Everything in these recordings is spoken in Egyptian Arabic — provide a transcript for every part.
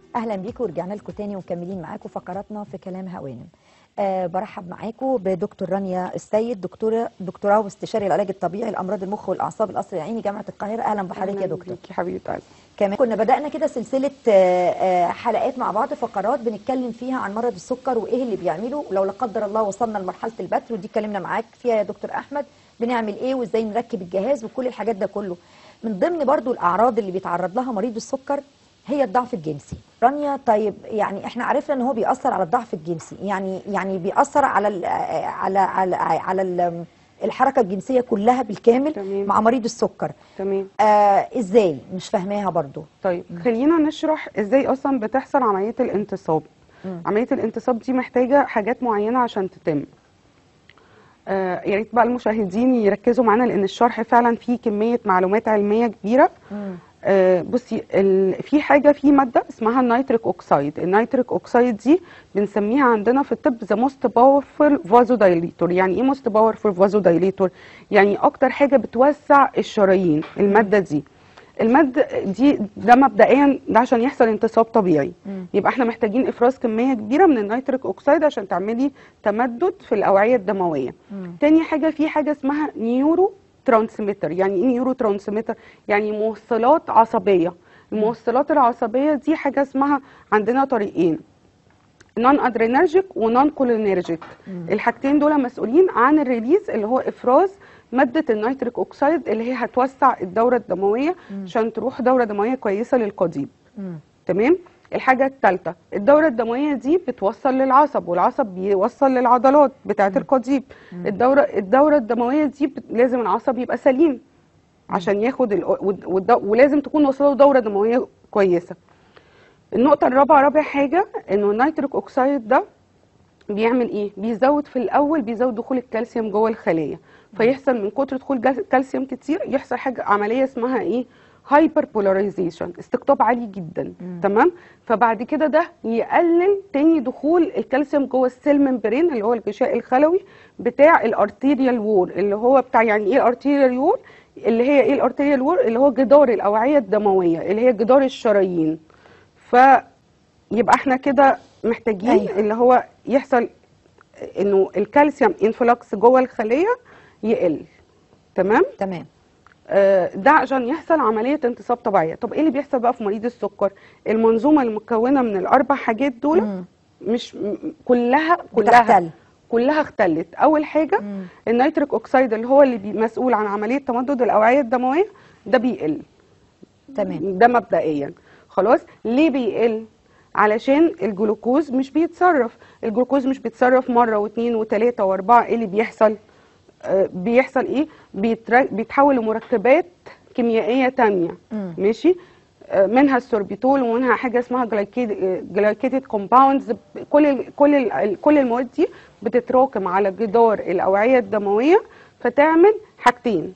اهلا بيكم ورجعنا لكم تاني ومكملين معاكم فقراتنا في كلام هوانم أه برحب معاكم بدكتور رانيا السيد دكتوره دكتوراه واستشاري العلاج الطبيعي لامراض المخ والاعصاب القصر العيني جامعه القاهره اهلا بحضرتك يا أهلاً دكتور بيكي حبيبه قلبي كمان كنا بدأنا كده سلسلة آه، آه، حلقات مع بعض فقرات بنتكلم فيها عن مرض السكر وإيه اللي بيعمله ولو لا قدر الله وصلنا لمرحلة البتر ودي اتكلمنا معاك فيها يا دكتور أحمد بنعمل إيه وإزاي نركب الجهاز وكل الحاجات ده كله من ضمن برضو الأعراض اللي بيتعرض لها مريض السكر هي الضعف الجنسي رانيا طيب يعني احنا عرفنا ان هو بيأثر على الضعف الجنسي يعني يعني بيأثر على ال على على على ال الحركة الجنسية كلها بالكامل تمام. مع مريض السكر تمام آه ازاي مش فاهماها برضو طيب خلينا نشرح ازاي اصلا بتحصل عمليه الانتصاب مم. عمليه الانتصاب دي محتاجه حاجات معينه عشان تتم آه يا ريت بقى المشاهدين يركزوا معانا لان الشرح فعلا فيه كميه معلومات علميه كبيره آه بصي ال... في حاجه في ماده اسمها النيتريك اوكسايد النيتريك اوكسايد دي بنسميها عندنا في الطب ذا موست باورفul فازو دايليتور يعني ايه موست باورفul فازو دايليتور يعني اكتر حاجه بتوسع الشرايين الماده دي الماده دي ده مبدئيا ده عشان يحصل انتصاب طبيعي مم. يبقى احنا محتاجين افراز كميه كبيره من النيتريك اوكسايد عشان تعملي تمدد في الاوعيه الدمويه مم. تاني حاجه في حاجه اسمها نيورو ترانسميتر يعني ايه نيورو ترانسميتر يعني موصلات عصبيه الموصلات العصبيه دي حاجه اسمها عندنا طريقين نون ادرينرجيك ونون كولينرجيك الحاجتين دول مسؤولين عن الريليز اللي هو افراز ماده النيتريك اوكسيد اللي هي هتوسع الدوره الدمويه عشان تروح دوره دمويه كويسه للقضيب مم. تمام الحاجة الثالثة الدورة الدموية دي بتوصل للعصب والعصب بيوصل للعضلات بتاعة القضيب الدورة الدورة الدموية دي بت... لازم العصب يبقى سليم عشان ياخد ال... والد... والد... ولازم تكون وصله دورة دموية كويسة النقطة الرابعة رابع حاجة انه النيتريك اوكسيد ده بيعمل ايه بيزود في الاول بيزود دخول الكالسيوم جوه الخليه فيحصل من كتر دخول جاز- كالسيوم كتير يحصل حاجه عمليه اسمها ايه هايبر بولاريزيشن استقطاب عالي جدا تمام فبعد كده ده يقلل تاني دخول الكالسيوم جوه السيل ممبرين اللي هو الغشاء الخلوي بتاع الارتيريال وول اللي هو بتاع يعني ايه الارتيريال وول اللي هي ايه الارتيريال وول اللي هو جدار الاوعيه الدمويه اللي هي جدار الشرايين فيبقى احنا كده محتاجين أيوة. أيوة. اللي هو يحصل انه الكالسيوم انفلكس جوه الخليه يقل تمام تمام آه، ده عشان يحصل عمليه انتصاب طبيعيه طب ايه اللي بيحصل بقى في مريض السكر المنظومه المكونه من الاربع حاجات دول مم. مش م- كلها كلها بتختل. كلها اختلت اول حاجه مم. النيتريك اوكسيد اللي هو اللي بي- مسؤول عن عمليه تمدد الاوعيه الدمويه ده بيقل تمام ده مبدئيا خلاص ليه بيقل علشان الجلوكوز مش بيتصرف الجلوكوز مش بيتصرف مره واثنين وثلاثه واربعه ايه اللي بيحصل آه بيحصل ايه بيتر... بيتحول لمركبات كيميائيه تانية مم. ماشي آه منها السوربيتول ومنها حاجه اسمها جلايكيتد كومباوندز كل ال... كل ال... كل المواد دي بتتراكم على جدار الاوعيه الدمويه فتعمل حاجتين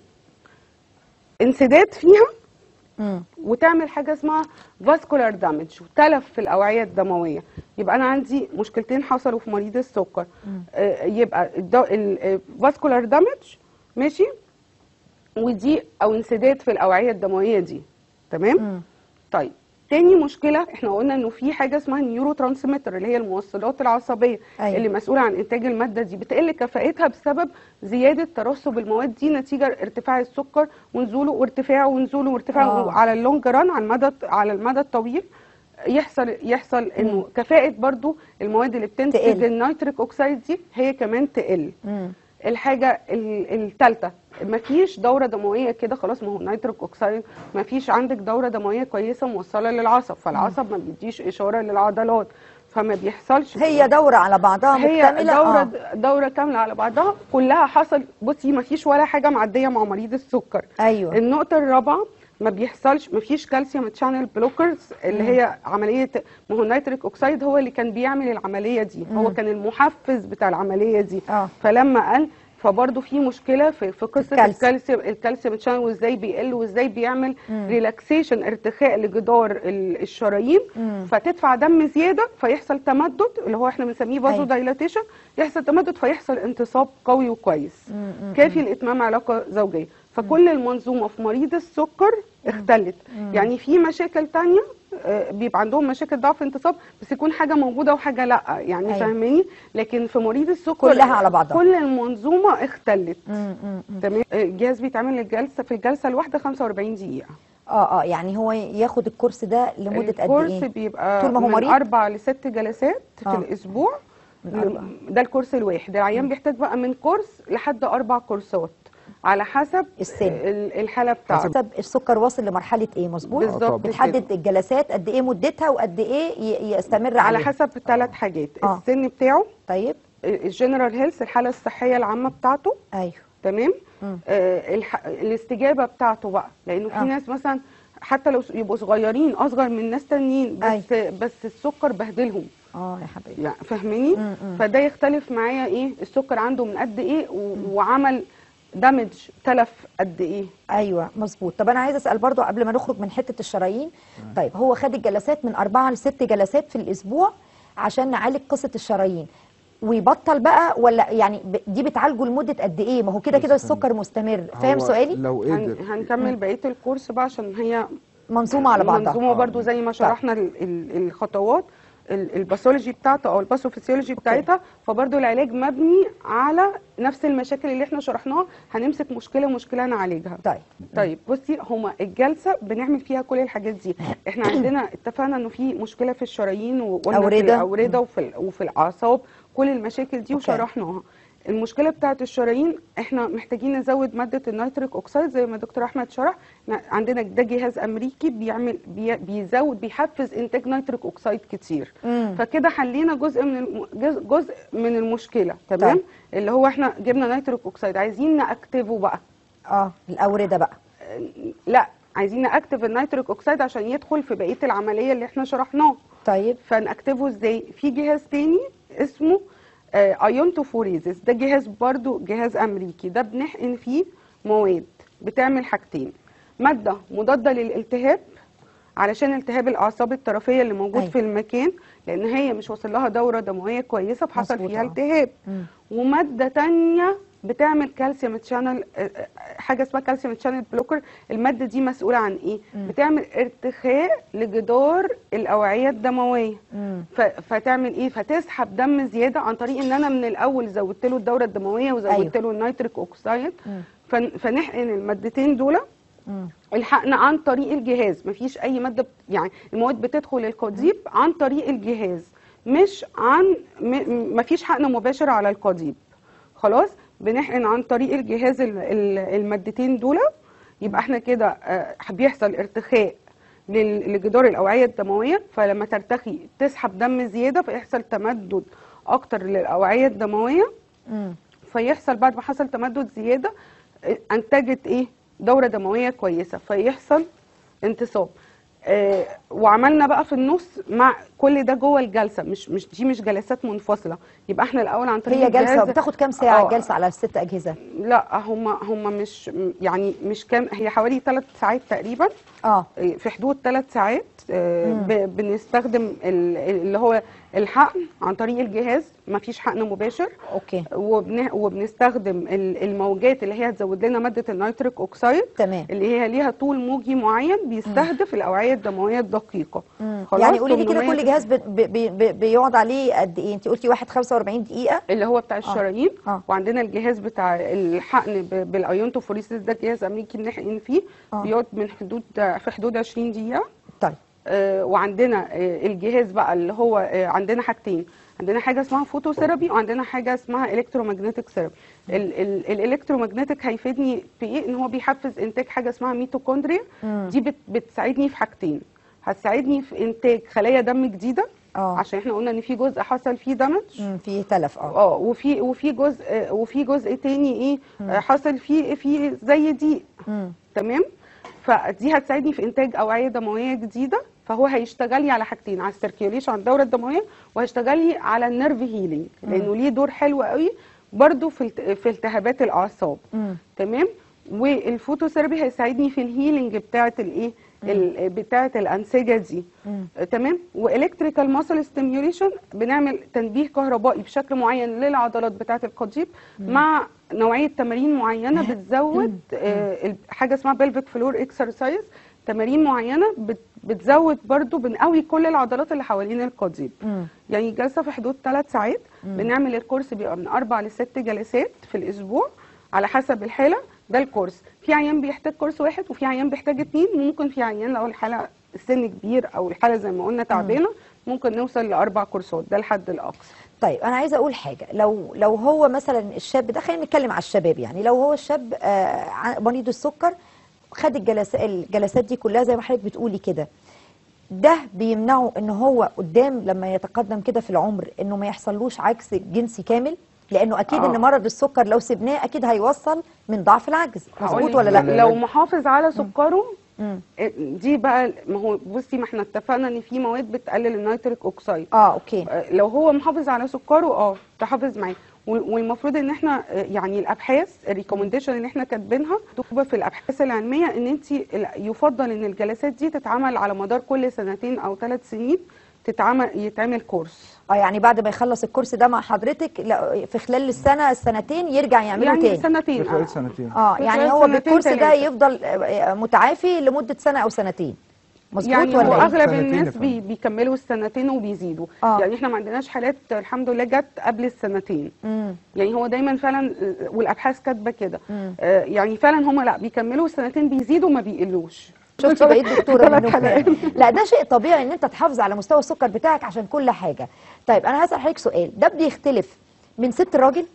انسداد فيها مم. وتعمل حاجه اسمها فاسكولار دامج وتلف في الاوعيه الدمويه يبقى انا عندي مشكلتين حصلوا في مريض السكر آه، يبقى الفاسكولار دامج ماشي ودي او انسداد في الاوعيه الدمويه دي تمام مم. طيب تاني مشكله احنا قلنا انه في حاجه اسمها نيورو ترانسميتر اللي هي الموصلات العصبيه أيوة. اللي مسؤوله عن انتاج الماده دي بتقل كفاءتها بسبب زياده ترسب المواد دي نتيجه ارتفاع السكر ونزوله وارتفاعه ونزوله وارتفاعه آه. على اللونج ران على المدى على المدى الطويل يحصل يحصل انه كفاءه برضو المواد اللي بتنتج تقل. النيتريك اوكسيد دي هي كمان تقل مم. الحاجه الثالثه مفيش دوره دمويه كده خلاص ما هو نيتريك اوكسيد مفيش عندك دوره دمويه كويسه موصله للعصب فالعصب ما بيديش اشاره للعضلات فما بيحصلش هي دورة على بعضها هي مكتملة دوره آه. دوره كامله على بعضها كلها حصل بصي مفيش ولا حاجه معديه مع مريض السكر ايوه النقطة الرابعة ما بيحصلش ما فيش كالسيوم تشانل بلوكرز اللي هي عملية ما هو النيتريك اوكسيد هو اللي كان بيعمل العملية دي هو كان المحفز بتاع العملية دي آه. فلما قال فبرضه في مشكله في في قصه الكالسيوم. الكالسيوم الكالسيوم تشانل وازاي بيقل وازاي بيعمل ريلاكسيشن ارتخاء لجدار ال- الشرايين مم. فتدفع دم زياده فيحصل تمدد اللي هو احنا بنسميه فازو أيوة. دايلاتيشن يحصل تمدد فيحصل انتصاب قوي وكويس كافي لاتمام علاقه زوجيه فكل المنظومه في مريض السكر اختلت يعني في مشاكل تانية آه، بيبقى عندهم مشاكل ضعف انتصاب بس يكون حاجه موجوده وحاجه لا يعني أيوة. فاهماني لكن في مريض السكر كلها على بعضها. كل المنظومه اختلت مم، مم، مم. تمام آه، الجهاز بيتعمل الجلسه في الجلسه الواحده 45 دقيقه اه اه يعني هو ياخد الكورس ده لمده قد الكورس ايه بيبقى طول ما هو من مريض؟ اربع لست جلسات في آه. الاسبوع من أربعة. ده الكورس الواحد العيان بيحتاج بقى من كورس لحد اربع كورسات على حسب السن. ال- الحاله بتاعته حسب السكر واصل لمرحله ايه مظبوط بالظبط طبعاً. بتحدد الجلسات قد ايه مدتها وقد ايه ي- يستمر على عليه حسب ثلاث حاجات آه. السن بتاعه طيب الجنرال هيلث الحاله الصحيه العامه بتاعته ايوه تمام مم. آه الح... الاستجابه بتاعته بقى لانه في آه. ناس مثلا حتى لو يبقوا صغيرين اصغر من ناس تانيين بس بس السكر بهدلهم اه يا حبيبي يعني فاهماني مم، مم. فده يختلف معايا ايه السكر عنده من قد ايه و... وعمل دامج تلف قد ايه ايوه مظبوط طب انا عايزه اسال برضو قبل ما نخرج من حته الشرايين طيب هو خد الجلسات من اربعه لست جلسات في الاسبوع عشان نعالج قصه الشرايين ويبطل بقى ولا يعني ب- دي بتعالجه لمده قد ايه ما هو كده كده بس السكر مستمر فاهم هو سؤالي لو هن... قدر هنكمل بقيه الكورس بقى عشان هي منظومه على بعضها منظومه برضو زي ما شرحنا ال- ال- الخطوات ال- الباثولوجي بتاعته او الباثوفيسيولوجي بتاعتها فبرضو العلاج مبني على نفس المشاكل اللي احنا شرحناها هنمسك مشكله مشكله نعالجها طيب طيب بصي هما الجلسه بنعمل فيها كل الحاجات دي احنا عندنا اتفقنا انه في مشكله في الشرايين وقلنا في أوردة. الاورده وفي ال- وفي الاعصاب كل المشاكل دي أوكي. وشرحناها المشكله بتاعت الشرايين احنا محتاجين نزود ماده النيتريك اوكسيد زي ما دكتور احمد شرح ن- عندنا ده جهاز امريكي بيعمل بي بيزود بيحفز انتاج نيتريك اوكسيد كتير مم. فكده حلينا جزء من الم- جزء- جزء من المشكله تمام طيب. اللي هو احنا جبنا نيتريك اوكسيد عايزين ناكتفه بقى اه الاورده بقى لا عايزين ناكتف النيتريك اوكسيد عشان يدخل في بقيه العمليه اللي احنا شرحناه طيب فنأكتفه ازاي في جهاز تاني اسمه ايونتوفوريزس ده جهاز برضو جهاز امريكي ده بنحقن فيه مواد بتعمل حاجتين ماده مضاده للالتهاب علشان التهاب الاعصاب الطرفيه اللي موجود أيوة. في المكان لان هي مش واصل لها دوره دمويه كويسه فحصل مظبوط، فيها آه. التهاب مم. وماده تانية بتعمل كالسيوم تشانل حاجه اسمها كالسيوم تشانل بلوكر الماده دي مسؤوله عن ايه مم. بتعمل ارتخاء لجدار الاوعيه الدمويه مم. ف- فتعمل ايه فتسحب دم زياده عن طريق ان انا من الاول زودت له الدوره الدمويه وزودت له النيتريك اوكسيد مم. فن- فنحقن المادتين دول مم. الحقن عن طريق الجهاز مفيش اي ماده بت... يعني المواد بتدخل القضيب عن طريق الجهاز مش عن م... مفيش حقن مباشر على القضيب خلاص بنحقن عن طريق الجهاز ال... ال- المادتين دول يبقى احنا كده آه، بيحصل ارتخاء لل- لجدار الاوعيه الدمويه فلما ترتخي تسحب دم زياده فيحصل تمدد اكتر للاوعيه الدمويه مم. فيحصل بعد ما حصل تمدد زياده آه، انتجت ايه دوره دمويه كويسه فيحصل انتصاب آه وعملنا بقى في النص مع كل ده جوه الجلسه مش مش دي مش جلسات منفصله يبقى احنا الاول عن طريق هي جلسه الجهاز- بتاخد كام ساعه آه، الجلسه على الست اجهزه لا هم هم مش يعني مش كام هي حوالي ثلاث ساعات تقريبا اه في حدود ثلاث ساعات آه، مم. ب- بنستخدم ال- اللي هو الحقن عن طريق الجهاز ما فيش حقن مباشر اوكي وبن... وبنستخدم ال- الموجات اللي هي هتزود لنا ماده النيتريك اوكسيد تمام اللي هي ليها طول موجي معين بيستهدف الاوعيه الدمويه الدقيقه مم. خلاص يعني قولي لي كده 800 كل جهاز بي بي بي بيقعد عليه قد ايه انت قلتي واحد 45 دقيقه اللي هو بتاع الشرايين آه. وعندنا الجهاز بتاع الحقن ب- بالايونتوفوريسيس ده جهاز امريكي بنحقن فيه آه. بيقعد من حدود في حدود 20 دقيقه طيب آه، وعندنا آه، الجهاز بقى اللي هو آه، عندنا حاجتين عندنا حاجه اسمها فوتوثيرابي وعندنا حاجه اسمها الكترومagnetic ثيرابي الالكترومagnetic هيفيدني في ايه ان هو بيحفز انتاج حاجه اسمها ميتوكوندريا مم. دي بت- بتساعدني في حاجتين هتساعدني في انتاج خلايا دم جديده اه عشان احنا قلنا ان في جزء حصل فيه دمج مم، في تلف اه اه وفي وفي جزء آه، وفي جزء تاني ايه آه، حصل فيه فيه زي ضيق مم. تمام فدي هتساعدني في انتاج اوعيه دمويه جديده فهو هيشتغل لي على حاجتين على السيركيوليشن على الدوره الدمويه وهيشتغل لي على النيرف هيلينج لانه ليه دور حلو قوي برضو في الت- في التهابات الاعصاب مم. تمام والفوتوثيرابي هيساعدني في الهيلينج بتاعه الايه ال- بتاعه الانسجه دي مم. آه، تمام والكتريكال ماسل ستيميوليشن بنعمل تنبيه كهربائي بشكل معين للعضلات بتاعه القضيب مع نوعيه تمارين معينه بتزود آه، ال- حاجه اسمها بلفيك فلور اكسرسايز تمارين معينه بت- بتزود برضو بنقوي كل العضلات اللي حوالين القضيب مم. يعني جلسه في حدود ثلاث ساعات بنعمل الكورس بيبقى من اربع لست جلسات في الاسبوع على حسب الحاله ده الكورس في عيان بيحتاج كورس واحد وفي عيان بيحتاج اتنين وممكن في عيان لو الحاله السن كبير او الحاله زي ما قلنا تعبانه ممكن نوصل لاربع كورسات ده الحد الاقصى طيب انا عايزه اقول حاجه لو لو هو مثلا الشاب ده خلينا نتكلم على الشباب يعني لو هو الشاب آه، ع- مريض السكر خد الجلسات الجلسات دي كلها زي ما حضرتك بتقولي كده ده بيمنعه ان هو قدام لما يتقدم كده في العمر انه ما يحصلوش عجز جنسي كامل لانه اكيد آه. ان مرض السكر لو سبناه اكيد هيوصل من ضعف العجز مظبوط هقولك ولا لا، لا لا. لو محافظ على سكره مم. دي بقى ما هو بصي ما احنا اتفقنا ان في مواد بتقلل النيتريك اوكسيد اه اوكي آه، لو هو محافظ على سكره اه تحافظ معاه وال- والمفروض ان احنا آه، يعني الابحاث الريكومنديشن اللي احنا كاتبينها مكتوبه في الابحاث العلميه ان انت يفضل ان الجلسات دي تتعمل على مدار كل سنتين او ثلاث سنين تتعمل يتعمل كورس اه يعني بعد ما يخلص الكورس ده مع حضرتك لا في خلال السنه السنتين يرجع يعمله يعني تاني سنتين في خلال آه. سنتين اه في يعني خلال هو سنتين بالكورس ده تلاتة. يفضل آه، متعافي لمده سنه او سنتين مظبوط يعني ولا هو ايه؟ اغلب سنتين يا الناس فندم. بي بيكملوا السنتين وبيزيدوا آه. يعني احنا ما عندناش حالات الحمد لله جت قبل السنتين مم. يعني هو دايما فعلا آه، والابحاث كاتبه كده مم. آه، يعني فعلا هم لا بيكملوا السنتين بيزيدوا ما بيقلوش شفتي بقيت دكتوره ثلاث منهم حلقات. لا ده شيء طبيعي ان انت تحافظ على مستوى السكر بتاعك عشان كل حاجه طيب انا هسال حضرتك سؤال ده بيختلف من ست الراجل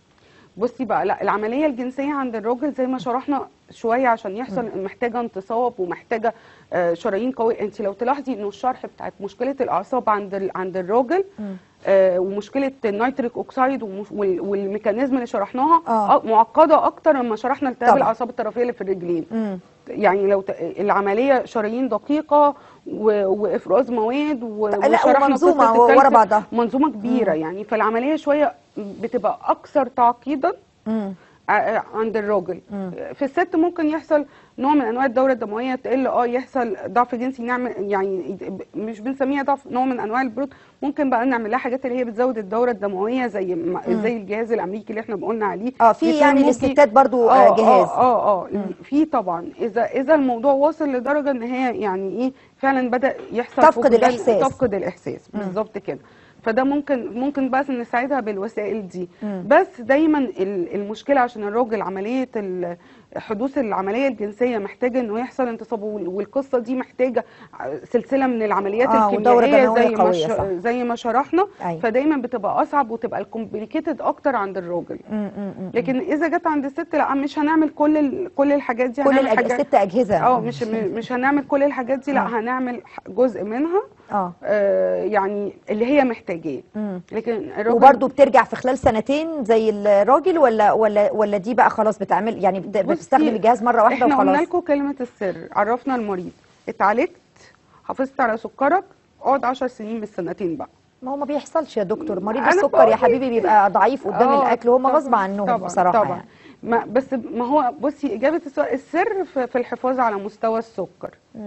بصي بقى لا العمليه الجنسيه عند الراجل زي ما شرحنا شويه عشان يحصل محتاجه انتصاب ومحتاجه آه، شرايين قويه انت لو تلاحظي انه الشرح بتاعت مشكله الاعصاب عند ال- عند الراجل آه، ومشكله النيتريك اوكسيد ومش- وال- والميكانيزم اللي شرحناها آه. آه، معقده اكتر لما شرحنا التهاب طبعا. الاعصاب الطرفيه اللي في الرجلين مم. يعني لو ت... العمليه شرايين دقيقه و... وافراز مواد و... لا، وشرحنا ومنظومة قصة ورا الكالسيوم. بعضها. منظومه كبيره يعني فالعمليه شويه بتبقى اكثر تعقيدا مم. ع- عند الراجل في الست ممكن يحصل نوع من انواع الدوره الدمويه تقل اه يحصل ضعف جنسي نعمل يعني مش بنسميها ضعف نوع من انواع البرود ممكن بقى نعمل لها حاجات اللي هي بتزود الدوره الدمويه زي ما- زي الجهاز الامريكي اللي احنا قلنا عليه اه في دي يعني ممكن- للستات برضو آه، اه جهاز اه اه في طبعا اذا اذا الموضوع واصل لدرجه ان هي يعني ايه فعلا بدا يحصل تفقد فقدان- الإحساس. تفقد الاحساس بالظبط كده فده ممكن ممكن بس نساعدها بالوسائل دي مم. بس دايما ال- المشكله عشان الراجل عمليه ال- حدوث العمليه الجنسيه محتاجه انه يحصل انتصاب وال- والقصه دي محتاجه سلسله من العمليات آه، ودورة الكيميائيه دموية زي ما قوية، ش- صح. زي ما شرحنا أيوة. فدايما بتبقى اصعب وتبقى الكومبليكيتد اكتر عند الراجل مم، مم، مم. لكن اذا جت عند الست لا مش هنعمل كل ال... كل الحاجات دي كل هنعمل الأج... حاجات الست اجهزه اه مش م- مش هنعمل كل الحاجات دي آه. لا هنعمل ح- جزء منها اه آه يعني اللي هي محتاجاه مم. لكن الراجل وبرضه بترجع في خلال سنتين زي الراجل ولا ولا ولا دي بقى خلاص بتعمل يعني بت- بصي، بتستخدم الجهاز مره واحده احنا قلنا وخلاص لكم كلمه السر عرفنا المريض اتعالجت حافظت على سكرك اقعد 10 سنين بالسنتين بقى ما هو ما بيحصلش يا دكتور مريض أنا السكر بقول يا لك. حبيبي بيبقى ضعيف قدام آه، الاكل وهم طبعاً، غصب عنهم طبعاً، بصراحه طبعا يعني ما بس ما هو بصي اجابه السؤال السر في, في الحفاظ على مستوى السكر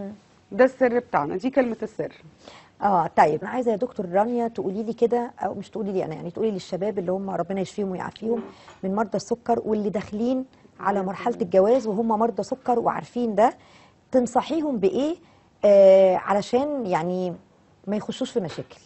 ده السر بتاعنا دي كلمه السر اه طيب انا عايزه يا دكتور رانيا تقولي لي كده او مش تقولي لي انا يعني تقولي للشباب اللي هم ربنا يشفيهم ويعافيهم من مرضى السكر واللي داخلين على مرحله الجواز وهم مرضى سكر وعارفين ده تنصحيهم بايه آه علشان يعني ما يخشوش في مشاكل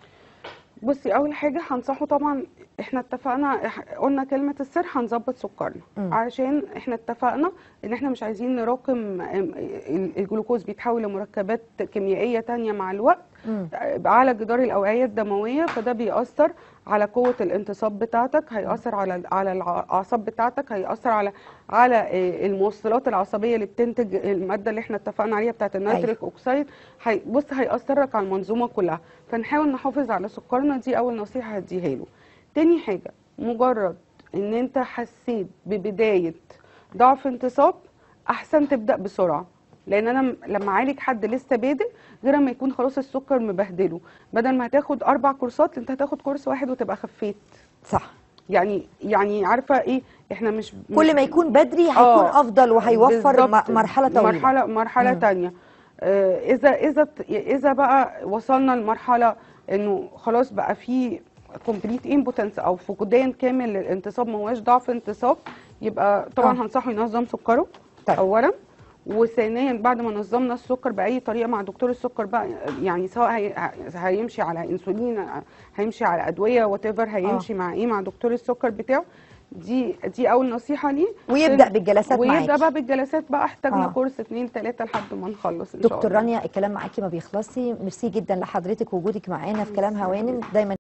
بصي اول حاجه هنصحه طبعا احنا اتفقنا إح- قلنا كلمه السر هنظبط سكرنا مم. علشان احنا اتفقنا ان احنا مش عايزين نراكم أم، ال- الجلوكوز بيتحول لمركبات كيميائيه تانية مع الوقت مم. على جدار الاوعيه الدمويه فده بيأثر على قوه الانتصاب بتاعتك هيأثر على على الاعصاب بتاعتك هيأثر على على آه، الموصلات العصبيه اللي بتنتج الماده اللي احنا اتفقنا عليها بتاعت النيتريك اوكسيد هي بص هيأثر لك على المنظومه كلها فنحاول نحافظ على سكرنا دي اول نصيحه هديها له تاني حاجه مجرد ان انت حسيت ببدايه ضعف انتصاب احسن تبدا بسرعه لان انا م- لما اعالج حد لسه بادئ غير ما يكون خلاص السكر مبهدله بدل ما هتاخد اربع كورسات انت هتاخد كورس واحد وتبقى خفيت صح يعني يعني عارفه ايه احنا مش كل ما يكون بدري هيكون آه، افضل وهيوفر م- بالظبط. مرحله طويله مرحله مرحله مم. تانية آه، اذا اذا اذا بقى وصلنا لمرحله انه خلاص بقى في كومبليت امبوتنس او فقدان كامل للانتصاب ما هواش ضعف انتصاب يبقى طبعا آه. هنصحه ينظم سكره طيب. اولا وثانيا بعد ما نظمنا السكر باي طريقه مع دكتور السكر بقى يعني سواء هي هيمشي على انسولين هيمشي على ادويه وات ايفر هيمشي مع ايه مع دكتور السكر بتاعه دي دي اول نصيحه ليه ويبدا بالجلسات ويبدا معاكي بقى بالجلسات بقى احتاجنا آه. كورس اتنين تلاته لحد ما نخلص ان شاء الله دكتور رانيا الكلام معاكي ما بيخلصش ميرسي جدا لحضرتك وجودك معانا في كلام هوانم دايما